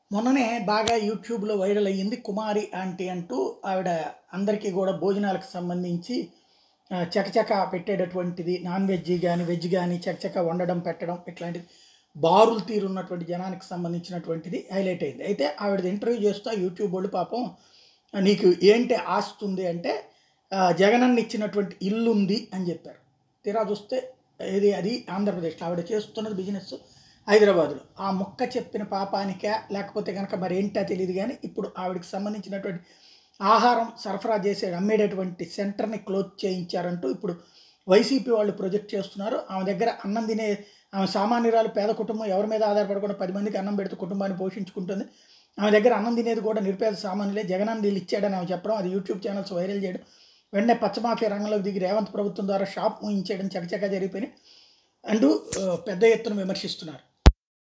మొన్ననే బాగా యూట్యూబ్లో వైరల్ అయ్యింది కుమారి ఆంటీ అంటూ ఆవిడ అందరికీ కూడా భోజనాలకు సంబంధించి ఆ, చకచక పెట్టేటటువంటిది నాన్ వెజ్ కానీ వెజ్ కానీ చకచక వండడం పెట్టడం ఇట్లాంటిది బారులు తీరున్నటువంటి జనానికి సంబంధించినటువంటిది హైలైట్ అయింది అయితే ఆవిడది ఇంటర్వ్యూ చేస్తూ ఆ యూట్యూబ్ వాళ్ళు పాపం నీకు ఏంటి ఆస్తి ఉంది అంటే ఆ, జగనన్న ఇచ్చినటువంటి ఇల్లు ఉంది అని చెప్పారు తీరా చూస్తే ఇది అది ఆంధ్రప్రదేశ్లో ఆవిడ చేస్తున్నది బిజినెస్ హైదరాబాద్లో ఆ మొక్క చెప్పిన పాపానికా లేకపోతే కనుక మరి ఏంటో తెలియదు కానీ ఇప్పుడు ఆవిడకి సంబంధించినటువంటి ఆహారం సరఫరా చేసే అమ్మేటటువంటి సెంటర్ని క్లోజ్ చేయించారంటూ ఇప్పుడు వైసీపీ వాళ్ళు ప్రొజెక్ట్ చేస్తున్నారు ఆమె దగ్గర అన్నం తినే ఆమె సామాన్యురాలు పేద కుటుంబం ఎవరి మీద ఆధారపడకుండా పది మందికి అన్నం పెడుతూ కుటుంబాన్ని పోషించుకుంటుంది ఆమె దగ్గర అన్నం తినేది కూడా నిరుపేద సామాన్యులే జగనన్న వీళ్ళు ఇచ్చాడని ఆమె చెప్పడం అది యూట్యూబ్ ఛానల్స్ వైరల్ చేయడం వెంటనే పచ్చమాఫియా రంగంలోకి దిగి రేవంత్ ప్రభుత్వం ద్వారా షాప్ మూయించేయడం చకచకా జరిగిపోయినాయి అంటూ ఆ, పెద్ద ఎత్తున విమర్శిస్తున్నారు